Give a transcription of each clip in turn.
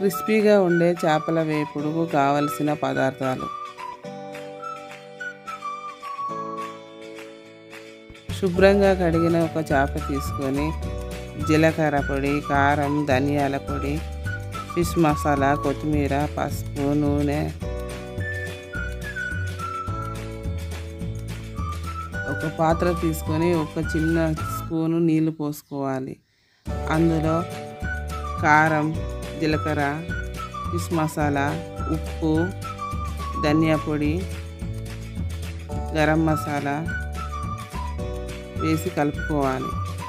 క్రిస్పీగా ఉండే చేపల వేపుడుకు కావలసిన పదార్థాలు శుభ్రంగా కడిగిన ఒక చేప తీసుకొని జీలకర్ర పొడి కారం ధనియాల పొడి ఫిష్ మసాలా కొత్తిమీర పసుపు నూనె ఒక పాత్ర తీసుకొని ఒక చిన్న స్పూను నీళ్లు పోసుకోవాలి అందులో కారం జీలకర్ర ఫిష్ మసాలా ఉప్పు ధనియా పొడి గరం మసాలా వేసి కలుపుకోవాలి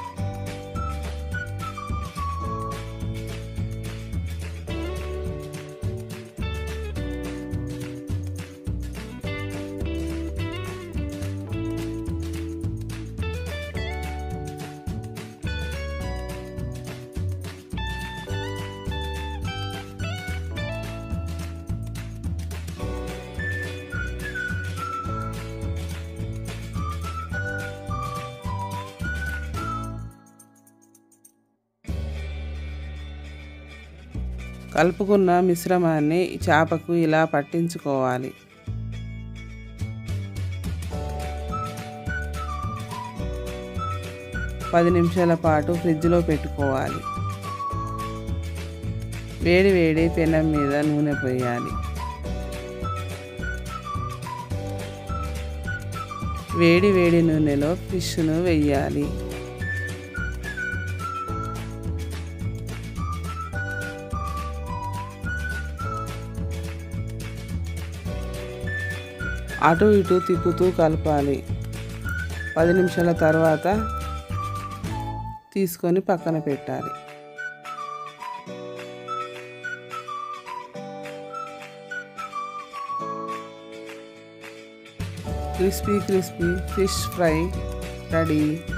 కలుపుకున్న మిశ్రమాన్ని చేపకు ఇలా పట్టించుకోవాలి పది నిమిషాల పాటు ఫ్రిడ్జ్లో పెట్టుకోవాలి వేడి వేడి పెనం మీద నూనె పోయాలి వేడి వేడి నూనెలో ఫిష్ను వెయ్యాలి అటు ఇటు తిప్పుతూ కలపాలి పది నిమిషాల తర్వాత తీసుకొని పక్కన పెట్టాలి crispy crispy fish fry ready